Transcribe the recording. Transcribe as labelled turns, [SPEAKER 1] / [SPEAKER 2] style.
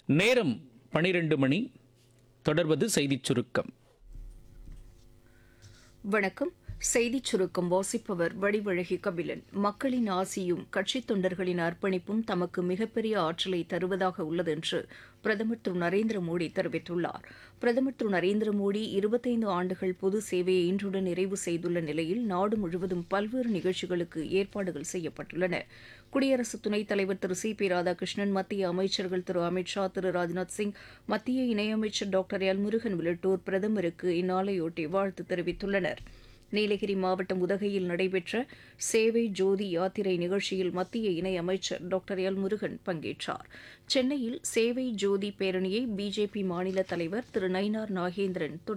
[SPEAKER 1] நேரம் பனிரெண்டு மணி தொடர்வது செய்திச் சுருக்கம்
[SPEAKER 2] வணக்கம் செய்திச் சுருக்கம் வாசிப்பவர் வடிவழகி கபிலன் மக்களின் ஆசியும் கட்சித் தொண்டர்களின் அர்ப்பணிப்பும் தமக்கு மிகப்பெரிய ஆற்றலை தருவதாக உள்ளது என்று பிரதமர் திரு நரேந்திர மோடி தெரிவித்துள்ளார் பிரதமர் திரு நரேந்திர மோடி இருபத்தைந்து ஆண்டுகள் பொது சேவையை இன்றுடன் நிறைவு செய்துள்ள நிலையில் நாடு முழுவதும் பல்வேறு நிகழ்ச்சிகளுக்கு ஏற்பாடுகள் செய்யப்பட்டுள்ளன குடியரசு துணைத் தலைவர் திரு சி பி ராதாகிருஷ்ணன் மத்திய அமைச்சர்கள் திரு அமித் ஷா திரு ராஜ்நாத் சிங் மத்திய இணையமைச்சர் டாக்டர் எல் முருகன் உள்ளிட்டோர் பிரதமருக்கு இந்நாளையொட்டி வாழ்த்து தெரிவித்துள்ளனர் நீலகிரி மாவட்டம் உதகையில் நடைபெற்ற சேவை ஜோதி யாத்திரை நிகழ்ச்சியில் மத்திய இணையமைச்சர் டாக்டர் எல் முருகன் பங்கேற்றார் சென்னையில் சேவை ஜோதி பேரணியை பிஜேபி மாநில தலைவர் திரு நயினார் நாகேந்திரன்